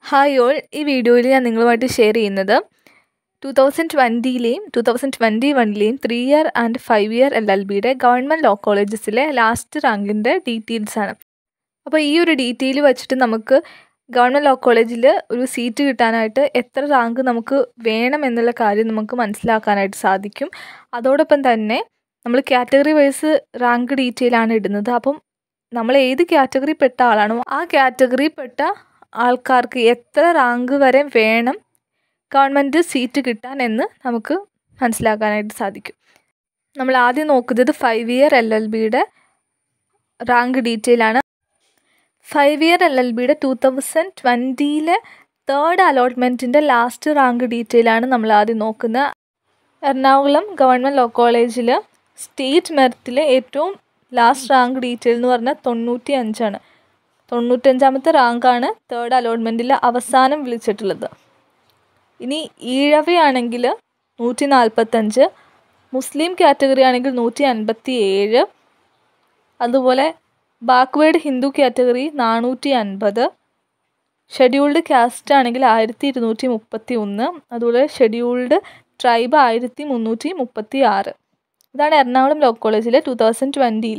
hi all ഈ വീഡിയോയിൽ ഞാൻ നിങ്ങളുമായിട്ട് ഷെയർ ചെയ്യുന്നത് ടു തൗസൻഡ് ട്വൻറ്റിയിലെയും ടു തൗസൻഡ് ട്വൻറ്റി വണ്ണിലെയും three year and five year L L ബിയുടെ ഗവൺമെൻറ് ലോ കോളേജസിലെ ലാസ്റ്റ് റാങ്കിൻ്റെ ഡീറ്റെയിൽസ് ആണ് അപ്പോൾ ഈ ഒരു ഡീറ്റെയിൽ വെച്ചിട്ട് നമുക്ക് ഗവൺമെൻറ് ലോ കോളേജിൽ ഒരു സീറ്റ് കിട്ടാനായിട്ട് എത്ര റാങ്ക് നമുക്ക് വേണം എന്നുള്ള കാര്യം നമുക്ക് മനസ്സിലാക്കാനായിട്ട് സാധിക്കും അതോടൊപ്പം തന്നെ നമ്മൾ കാറ്റഗറി വൈസ് റാങ്ക് ഡീറ്റെയിൽ ആണ് ഇടുന്നത് അപ്പം നമ്മൾ ഏത് കാറ്റഗറി പെട്ട ആളാണോ ആ കാറ്റഗറി പെട്ട ആൾക്കാർക്ക് എത്ര റാങ്ക് വരെ വേണം ഗവൺമെൻറ് സീറ്റ് കിട്ടാൻ എന്ന് നമുക്ക് മനസ്സിലാക്കാനായിട്ട് സാധിക്കും നമ്മൾ ആദ്യം നോക്കുന്നത് ഫൈവ് ഇയർ എൽ എൽ ബിയുടെ റാങ്ക് ഡീറ്റെയിൽ ആണ് ഫൈവ് ഇയർ എൽ എൽ ബിയുടെ ടു തൗസൻഡ് ട്വൻറ്റിയിലെ തേർഡ് അലോട്ട്മെൻറ്റിൻ്റെ ലാസ്റ്റ് റാങ്ക് ഡീറ്റെയിൽ ആണ് നമ്മൾ ആദ്യം നോക്കുന്നത് എറണാകുളം ഗവൺമെൻറ് ലോ കോളേജിൽ സ്റ്റേറ്റ് മെറിറ്റിലെ ഏറ്റവും ലാസ്റ്റ് റാങ്ക് ഡീറ്റെയിൽ എന്ന് പറഞ്ഞാൽ തൊണ്ണൂറ്റി അഞ്ചാണ് തൊണ്ണൂറ്റഞ്ചാമത്തെ റാങ്കാണ് തേർഡ് അലോട്ട്മെൻറ്റിൽ അവസാനം വിളിച്ചിട്ടുള്ളത് ഇനി ഈഴവയാണെങ്കിൽ നൂറ്റി നാൽപ്പത്തഞ്ച് മുസ്ലിം കാറ്റഗറി ആണെങ്കിൽ നൂറ്റി അൻപത്തി ഏഴ് അതുപോലെ ബാക്ക്വേഡ് ഹിന്ദു കാറ്റഗറി നാനൂറ്റി അൻപത് ഷെഡ്യൂൾഡ് കാസ്റ്റ് ആണെങ്കിൽ ആയിരത്തി ഇരുന്നൂറ്റി മുപ്പത്തി ഒന്ന് അതുപോലെ ഷെഡ്യൂൾഡ് ട്രൈബ് ആയിരത്തി മുന്നൂറ്റി മുപ്പത്തി ആറ് ഇതാണ് എറണാകുളം ലോ കോളേജിലെ ടു തൗസൻഡ് ട്വൻറ്റിയിൽ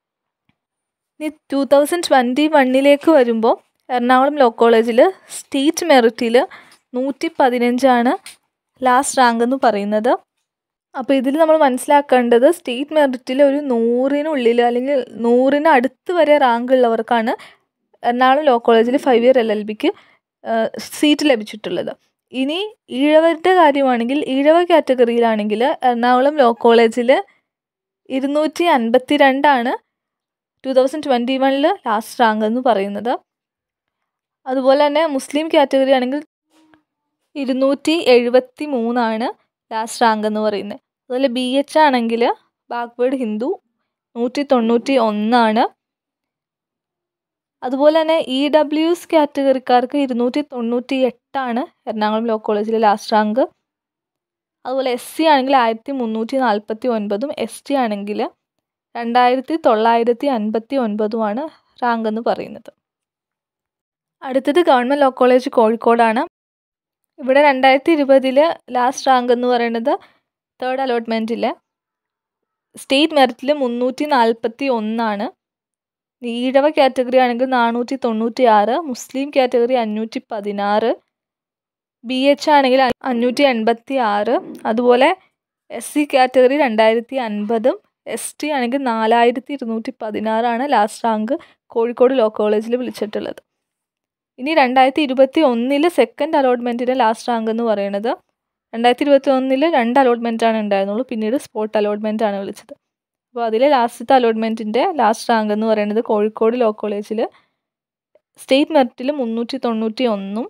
ഇനി ടു തൗസൻഡ് ട്വൻറ്റി വണ്ണിലേക്ക് വരുമ്പോൾ എറണാകുളം ലോ കോളേജിൽ സ്റ്റേറ്റ് മെറിറ്റിൽ നൂറ്റി പതിനഞ്ചാണ് ലാസ്റ്റ് റാങ്ക് എന്ന് പറയുന്നത് അപ്പോൾ ഇതിൽ നമ്മൾ മനസ്സിലാക്കേണ്ടത് സ്റ്റേറ്റ് മെറിറ്റിൽ ഒരു നൂറിനുള്ളിൽ അല്ലെങ്കിൽ നൂറിന് അടുത്ത് വരെ റാങ്ക് ഉള്ളവർക്കാണ് എറണാകുളം ലോ കോളേജിൽ ഫൈവ് ഇയർ എൽ എൽ ബിക്ക് സീറ്റ് ലഭിച്ചിട്ടുള്ളത് ഇനി ഈഴവരുടെ കാര്യമാണെങ്കിൽ ഈഴവ കാറ്റഗറിയിലാണെങ്കിൽ എറണാകുളം ലോ കോളേജിൽ ഇരുന്നൂറ്റി അൻപത്തി രണ്ടാണ് ടു തൗസൻഡ് ട്വൻറ്റി വണ്ണിൽ ലാസ്റ്റ് റാങ്ക് എന്ന് പറയുന്നത് അതുപോലെ തന്നെ മുസ്ലിം കാറ്റഗറി ആണെങ്കിൽ ഇരുന്നൂറ്റി എഴുപത്തി മൂന്നാണ് ലാസ്റ്റ് റാങ്ക് എന്ന് പറയുന്നത് അതുപോലെ ബി എച്ച് ആണെങ്കിൽ ബാക്ക്വേഡ് ഹിന്ദു നൂറ്റി തൊണ്ണൂറ്റി ഒന്നാണ് അതുപോലെ തന്നെ ഇ ഡബ്ല്യു എസ് കാറ്റഗറിക്കാർക്ക് ഇരുന്നൂറ്റി തൊണ്ണൂറ്റി എട്ടാണ് എറണാകുളം ലോ കോളേജിലെ ലാസ്റ്റ് റാങ്ക് അതുപോലെ എസ് സി ആണെങ്കിൽ ആയിരത്തി മുന്നൂറ്റി നാൽപ്പത്തി ഒൻപതും എസ് ടി ആണെങ്കിൽ രണ്ടായിരത്തി തൊള്ളായിരത്തി അൻപത്തി ഒൻപതുമാണ് റാങ്ക് എന്ന് പറയുന്നത് അടുത്തത് ഗവൺമെൻറ് ലോ കോളേജ് കോഴിക്കോടാണ് ഇവിടെ രണ്ടായിരത്തി ഇരുപതിൽ ലാസ്റ്റ് റാങ്ക് എന്ന് പറയുന്നത് തേർഡ് അലോട്ട്മെൻറ്റിൽ സ്റ്റേറ്റ് മെറിറ്റിൽ മുന്നൂറ്റി നാൽപ്പത്തി ഒന്നാണ് ഈഴവ കാറ്റഗറി ആണെങ്കിൽ നാനൂറ്റി തൊണ്ണൂറ്റി ആറ് മുസ്ലിം കാറ്റഗറി അഞ്ഞൂറ്റി പതിനാറ് ബി എച്ച് ആണെങ്കിൽ അഞ്ഞൂറ്റി എൺപത്തി ആറ് അതുപോലെ എസ് സി കാറ്റഗറി രണ്ടായിരത്തി അൻപതും എസ് ടി ആണെങ്കിൽ നാലായിരത്തി ഇരുന്നൂറ്റി പതിനാറാണ് ലാസ്റ്റ് റാങ്ക് കോഴിക്കോട് ലോ കോളേജിൽ വിളിച്ചിട്ടുള്ളത് ഇനി രണ്ടായിരത്തി ഇരുപത്തി ഒന്നിൽ സെക്കൻഡ് അലോട്ട്മെൻറ്റിൻ്റെ ലാസ്റ്റ് റാങ്ക് എന്ന് പറയുന്നത് രണ്ടായിരത്തി ഇരുപത്തി ഒന്നിൽ രണ്ട് അലോട്ട്മെൻറ്റാണ് ഉണ്ടായിരുന്നുള്ളൂ പിന്നീട് സ്പോട്ട് അലോട്ട്മെൻ്റ് ആണ് വിളിച്ചത് അപ്പോൾ അതിലെ ലാസ്റ്റത്തെ അലോട്ട്മെൻറ്റിൻ്റെ ലാസ്റ്റ് റാങ്ക് എന്ന് പറയുന്നത് കോഴിക്കോട് ലോ കോളേജിൽ സ്റ്റേറ്റ് മെറിറ്റിൽ മുന്നൂറ്റി തൊണ്ണൂറ്റി ഒന്നും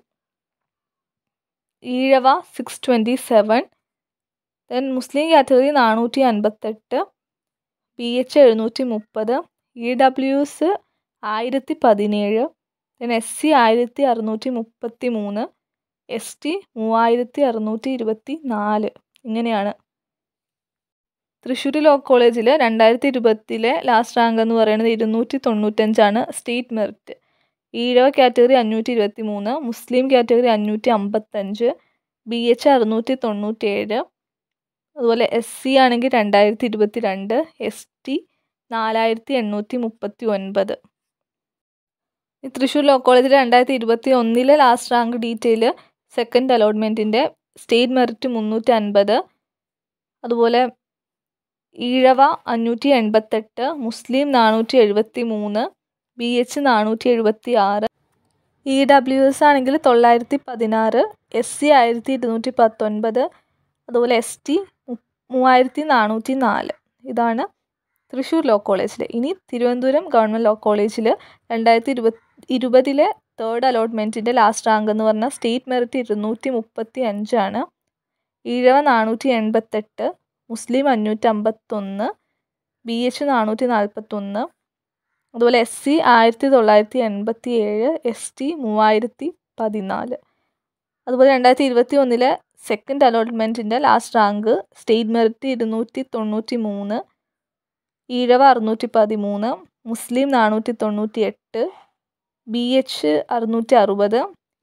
Ezhava six twenty seven then Muslim category നാനൂറ്റി അൻപത്തെട്ട് പി എച്ച് എഴുന്നൂറ്റി മുപ്പത് ഇ ഡബ്ല്യു എസ് ആയിരത്തി പതിനേഴ് ദെൻ എസ് സി ആയിരത്തി അറുന്നൂറ്റി മുപ്പത്തി മൂന്ന് എസ് ടി മൂവായിരത്തി അറുന്നൂറ്റി ഇരുപത്തി നാല് ഇങ്ങനെയാണ് തൃശ്ശൂർ ലോ കോളേജിൽ രണ്ടായിരത്തി ഇരുപത്തിലെ ലാസ്റ്റ് റാങ്ക് എന്ന് പറയുന്നത് ഇരുന്നൂറ്റി തൊണ്ണൂറ്റഞ്ചാണ് സ്റ്റേറ്റ് മെറിറ്റ് ഈഴവ കാറ്റഗറി അഞ്ഞൂറ്റി ഇരുപത്തി മൂന്ന് മുസ്ലിം കാറ്റഗറി അഞ്ഞൂറ്റി അമ്പത്തഞ്ച് ബി എച്ച് അറുന്നൂറ്റി തൊണ്ണൂറ്റേഴ് അതുപോലെ എസ് സി ആണെങ്കിൽ രണ്ടായിരത്തി ഇരുപത്തി രണ്ട് എസ് ടി നാലായിരത്തി എണ്ണൂറ്റി മുപ്പത്തി ഒൻപത് ഈ തൃശ്ശൂർ ലോ കോളേജിൽ രണ്ടായിരത്തി ഇരുപത്തി ഒന്നിലെ ലാസ്റ്റ് റാങ്ക് ഡീറ്റെയിൽ സെക്കൻഡ് അലോട്ട്മെൻറ്റിൻ്റെ സ്റ്റേറ്റ് മെറിറ്റ് മുന്നൂറ്റി അൻപത് അതുപോലെ ഈഴവ അഞ്ഞൂറ്റി എൺപത്തെട്ട് മുസ്ലിം നാനൂറ്റി എഴുപത്തി മൂന്ന് ബി എച്ച് നാനൂറ്റി എഴുപത്തി ആറ് ഇ ഡബ്ല്യു എസ് ആണെങ്കിൽ തൊള്ളായിരത്തി പതിനാറ് എസ് സി ആയിരത്തി ഇരുന്നൂറ്റി പത്തൊൻപത് അതുപോലെ എസ് ടി മൂവായിരത്തി നാനൂറ്റി നാല് ഇതാണ് തൃശ്ശൂർ ലോ കോളേജിൽ ഇനി തിരുവനന്തപുരം ഗവൺമെൻറ് ലോ കോളേജിൽ രണ്ടായിരത്തി ഇരുപത് ഇരുപതിലെ തേർഡ് അലോട്ട്മെൻറ്റിൻ്റെ ലാസ്റ്റ് റാങ്ക് എന്ന് പറഞ്ഞാൽ സ്റ്റേറ്റ് മെറിറ്റ് ഇരുന്നൂറ്റി മുപ്പത്തി അഞ്ചാണ് ഈഴവ നാനൂറ്റി എൺപത്തെട്ട് മുസ്ലിം അഞ്ഞൂറ്റി അമ്പത്തൊന്ന് ബി എച്ച് നാനൂറ്റി നാൽപ്പത്തൊന്ന് അതുപോലെ എസ് സി ആയിരത്തി തൊള്ളായിരത്തി എൺപത്തി ഏഴ് എസ് ടി മൂവായിരത്തി പതിനാല് അതുപോലെ രണ്ടായിരത്തി ഇരുപത്തി ഒന്നിലെ സെക്കൻഡ് അലോട്ട്മെൻറ്റിൻ്റെ ലാസ്റ്റ് റാങ്ക് സ്റ്റേറ്റ് മെറിറ്റ് ഇരുന്നൂറ്റി തൊണ്ണൂറ്റി മൂന്ന് ഈഴവ അറുന്നൂറ്റി പതിമൂന്ന് മുസ്ലിം നാനൂറ്റി തൊണ്ണൂറ്റി എട്ട് ബി എച്ച് അറുന്നൂറ്റി അറുപത്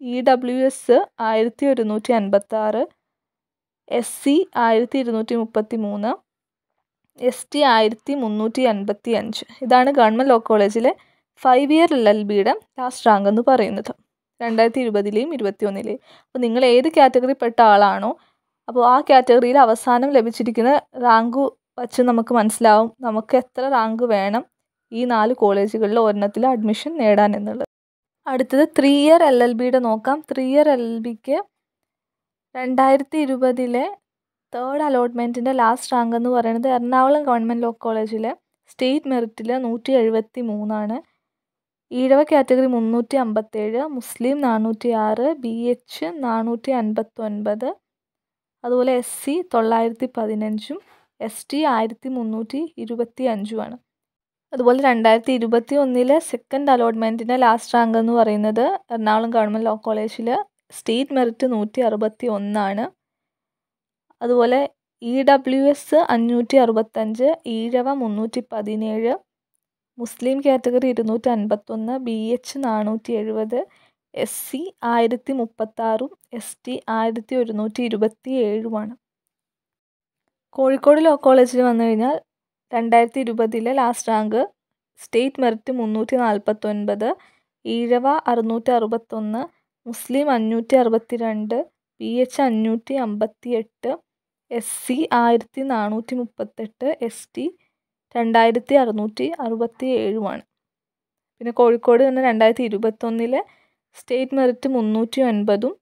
ഇ ഡബ്ല്യു എസ് ആയിരത്തി ഒരുന്നൂറ്റി അൻപത്താറ് എസ് സി ആയിരത്തി ഇരുന്നൂറ്റി മുപ്പത്തി മൂന്ന് എസ് ടി ആയിരത്തി മുന്നൂറ്റി അൻപത്തി അഞ്ച് ഇതാണ് ഗവൺമെൻറ് ലോ കോളേജിലെ ഫൈവ് ഇയർ എൽ എൽ ബിയുടെ ലാസ്റ്റ് റാങ്ക് എന്ന് പറയുന്നത് രണ്ടായിരത്തി ഇരുപതിലെയും ഇരുപത്തി ഒന്നിലെയും അപ്പോൾ നിങ്ങൾ ഏത് കാറ്റഗറിപ്പെട്ട ആളാണോ അപ്പോൾ ആ കാറ്റഗറിയിൽ അവസാനം ലഭിച്ചിരിക്കുന്ന റാങ്ക് വച്ച് നമുക്ക് മനസ്സിലാവും നമുക്ക് എത്ര റാങ്ക് വേണം ഈ നാല് കോളേജുകളിൽ ഒരെണ്ണത്തിൽ അഡ്മിഷൻ നേടാൻ എന്നുള്ളത് അടുത്തത് ത്രീ ഇയർ എൽ എൽ ബിയുടെ നോക്കാം ത്രീ ഇയർ എൽ എൽ ബിക്ക് രണ്ടായിരത്തി ഇരുപതിലെ തേർഡ് അലോട്ട്മെൻറ്റിൻ്റെ ലാസ്റ്റ് റാങ്ക് എന്ന് പറയുന്നത് എറണാകുളം ഗവൺമെൻറ് ലോ കോളേജിലെ സ്റ്റേറ്റ് മെറിറ്റിൽ നൂറ്റി എഴുപത്തി മൂന്നാണ് ഈഴവ കാറ്റഗറി മുന്നൂറ്റി അമ്പത്തേഴ് മുസ്ലിം നാനൂറ്റി ആറ് ബി എച്ച് നാനൂറ്റി അൻപത്തൊൻപത് അതുപോലെ എസ് സി തൊള്ളായിരത്തി പതിനഞ്ചും എസ് ടി ആയിരത്തി മുന്നൂറ്റി ഇരുപത്തി അഞ്ചുമാണ് അതുപോലെ രണ്ടായിരത്തി ഇരുപത്തി ഒന്നിലെ സെക്കൻഡ് അലോട്ട്മെൻറ്റിൻ്റെ ലാസ്റ്റ് റാങ്ക് എന്ന് പറയുന്നത് എറണാകുളം ഗവൺമെൻറ് ലോ കോളേജിൽ സ്റ്റേറ്റ് മെറിറ്റ് നൂറ്റി അറുപത്തി ഒന്നാണ് അതുപോലെ ഇ ഡബ്ല്യു എസ് അഞ്ഞൂറ്റി അറുപത്തഞ്ച് ഈഴവ മുന്നൂറ്റി പതിനേഴ് മുസ്ലിം കാറ്റഗറി ഇരുന്നൂറ്റി അൻപത്തൊന്ന് ബി എച്ച് നാനൂറ്റി എഴുപത് എസ് സി ആയിരത്തി മുപ്പത്താറും എസ് ടി ആയിരത്തി ഒരുന്നൂറ്റി ഇരുപത്തി ഏഴുമാണ് കോഴിക്കോട് ലോ കോളേജിൽ വന്നു കഴിഞ്ഞാൽ രണ്ടായിരത്തി ഇരുപതിലെ ലാസ്റ്റ് റാങ്ക് സ്റ്റേറ്റ് മെറിറ്റ് മുന്നൂറ്റി നാൽപ്പത്തൊൻപത് ഈഴവ അറുന്നൂറ്റി അറുപത്തൊന്ന് മുസ്ലിം അഞ്ഞൂറ്റി അറുപത്തി രണ്ട് ബി എച്ച് അഞ്ഞൂറ്റി അമ്പത്തി എട്ട് എസ് സി ആയിരത്തി നാനൂറ്റി മുപ്പത്തെട്ട് എസ് ടി രണ്ടായിരത്തി അറുന്നൂറ്റി അറുപത്തി ഏഴുമാണ് പിന്നെ കോഴിക്കോട് തന്നെ രണ്ടായിരത്തി ഇരുപത്തൊന്നിലെ സ്റ്റേറ്റ് മെറിറ്റ് മുന്നൂറ്റി ഒൻപതും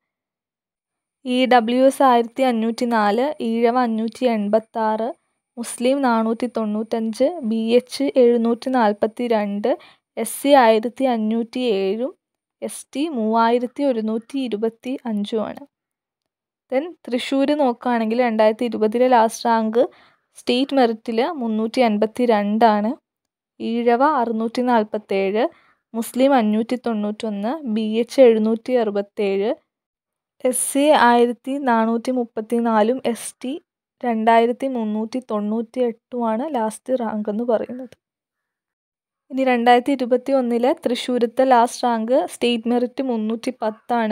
ഇ ഡബ്ല്യു എസ് ആയിരത്തി അഞ്ഞൂറ്റി നാല് ഈഴവ അഞ്ഞൂറ്റി എൺപത്താറ് മുസ്ലിം നാനൂറ്റി തൊണ്ണൂറ്റഞ്ച് ബി എച്ച് എഴുന്നൂറ്റി നാൽപ്പത്തി രണ്ട് എസ് സി ആയിരത്തി അഞ്ഞൂറ്റി ഏഴും എസ് ടി മൂവായിരത്തി ഒരുന്നൂറ്റി ഇരുപത്തി അഞ്ചുമാണ് ദെൻ തൃശ്ശൂർ നോക്കുകയാണെങ്കിൽ രണ്ടായിരത്തി ഇരുപതിലെ ലാസ്റ്റ് റാങ്ക് സ്റ്റേറ്റ് മെറിറ്റിൽ മുന്നൂറ്റി അൻപത്തി രണ്ടാണ് ഈഴവ അറുന്നൂറ്റി നാൽപ്പത്തേഴ് മുസ്ലിം അഞ്ഞൂറ്റി തൊണ്ണൂറ്റൊന്ന് ബി എച്ച് എഴുന്നൂറ്റി അറുപത്തേഴ് എസ് സി ആയിരത്തി നാനൂറ്റി മുപ്പത്തി നാലും എസ് ടി രണ്ടായിരത്തി മുന്നൂറ്റി തൊണ്ണൂറ്റി എട്ടുമാണ് ലാസ്റ്റ് റാങ്ക് എന്ന് പറയുന്നത് ഇനി രണ്ടായിരത്തി ഇരുപത്തി ഒന്നിലെ തൃശ്ശൂരത്തെ ലാസ്റ്റ് റാങ്ക് സ്റ്റേറ്റ് മെറിറ്റ് മുന്നൂറ്റി പത്താണ്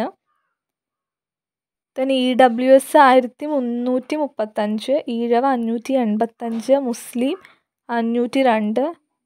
ദെൻ ഇ ഡബ്ല്യു എസ് ആയിരത്തി മുന്നൂറ്റി മുപ്പത്തഞ്ച് ഈഴവ അഞ്ഞൂറ്റി എൺപത്തഞ്ച് മുസ്ലിം അഞ്ഞൂറ്റി രണ്ട്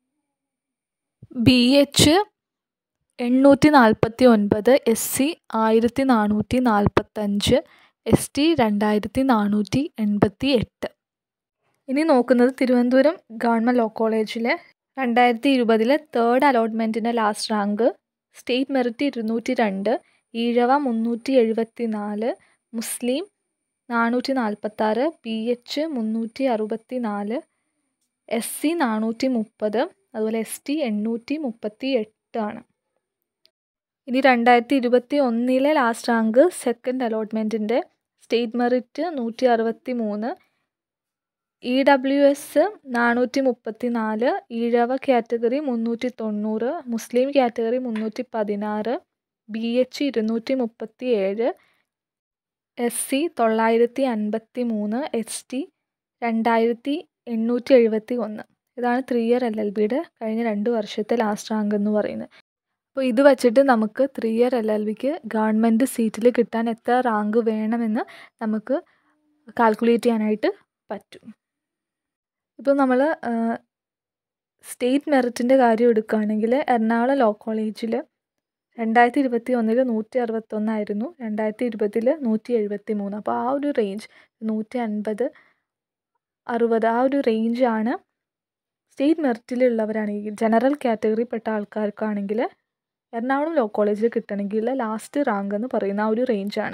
ബി എച്ച് എണ്ണൂറ്റി നാൽപ്പത്തി ഒൻപത് എസ് സി ആയിരത്തി നാനൂറ്റി നാൽപ്പത്തഞ്ച് എസ് ടി രണ്ടായിരത്തി നാനൂറ്റി എൺപത്തി എട്ട് ഇനി നോക്കുന്നത് തിരുവനന്തപുരം ഗവൺമെൻറ് ലോ കോളേജിലെ രണ്ടായിരത്തി ഇരുപതിലെ തേർഡ് അലോട്ട്മെൻറ്റിൻ്റെ ലാസ്റ്റ് റാങ്ക് സ്റ്റേറ്റ് മെറിറ്റ് ഇരുന്നൂറ്റി രണ്ട് ഈഴവ മുന്നൂറ്റി എഴുപത്തി നാല് മുസ്ലിം നാനൂറ്റി നാൽപ്പത്താറ് പി എച്ച് മുന്നൂറ്റി അറുപത്തി നാല് എസ് സി നാനൂറ്റി മുപ്പത് അതുപോലെ എസ് ടി എണ്ണൂറ്റി മുപ്പത്തി എട്ടാണ് ഇനി രണ്ടായിരത്തി ഇരുപത്തി ഒന്നിലെ ലാസ്റ്റ് റാങ്ക് സെക്കൻഡ് അലോട്ട്മെൻറ്റിൻ്റെ സ്റ്റേറ്റ് മെറിറ്റ് നൂറ്റി അറുപത്തി മൂന്ന് ഇ ഡബ്ല്യു എസ് നാനൂറ്റി മുപ്പത്തി നാല് ഈഴവ കാറ്റഗറി മുന്നൂറ്റി തൊണ്ണൂറ് മുസ്ലിം കാറ്റഗറി മുന്നൂറ്റി പതിനാറ് ബി എച്ച് ഇരുന്നൂറ്റി മുപ്പത്തി ഏഴ് എസ് സി തൊള്ളായിരത്തി അൻപത്തി മൂന്ന് എസ് ടി രണ്ടായിരത്തി എണ്ണൂറ്റി എഴുപത്തി ഒന്ന് ഇതാണ് ത്രീ ഇയർ എൽ എൽ ബിയുടെ കഴിഞ്ഞ രണ്ട് വർഷത്തെ ലാസ്റ്റ് റാങ്ക് എന്ന് പറയുന്നത് അപ്പോൾ ഇത് വച്ചിട്ട് നമുക്ക് ത്രീ ഇയർ എൽ എൽ ബിക്ക് ഗവൺമെൻറ് സീറ്റിൽ കിട്ടാൻ എത്ര റാങ്ക് വേണമെന്ന് നമുക്ക് കാൽക്കുലേറ്റ് ചെയ്യാനായിട്ട് പറ്റും ഇപ്പോൾ നമ്മൾ സ്റ്റേറ്റ് മെറിറ്റിൻ്റെ കാര്യം എടുക്കുകയാണെങ്കിൽ എറണാകുളം ലോ കോളേജിൽ രണ്ടായിരത്തി ഇരുപത്തി ഒന്നിൽ നൂറ്റി അറുപത്തൊന്നായിരുന്നു രണ്ടായിരത്തി ഇരുപതിൽ നൂറ്റി എഴുപത്തി മൂന്ന് അപ്പോൾ ആ ഒരു റേഞ്ച് നൂറ്റി അൻപത് അറുപത് ആ ഒരു റേഞ്ചാണ് സ്റ്റേറ്റ് മെറിറ്റിലുള്ളവരാണെങ്കിൽ ജനറൽ കാറ്റഗറിപ്പെട്ട ആൾക്കാർക്കാണെങ്കിൽ എറണാകുളം ലോ കോളേജിൽ കിട്ടണമെങ്കിൽ ലാസ്റ്റ് റാങ്ക് എന്ന് പറയുന്ന ആ ഒരു റേഞ്ചാണ്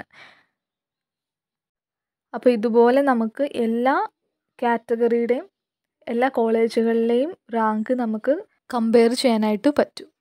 അപ്പോൾ ഇതുപോലെ നമുക്ക് എല്ലാ കാറ്റഗറിയുടെയും എല്ലാ കോളേജുകളിലെയും റാങ്ക് നമുക്ക് കമ്പയർ ചെയ്യാനായിട്ട് പറ്റും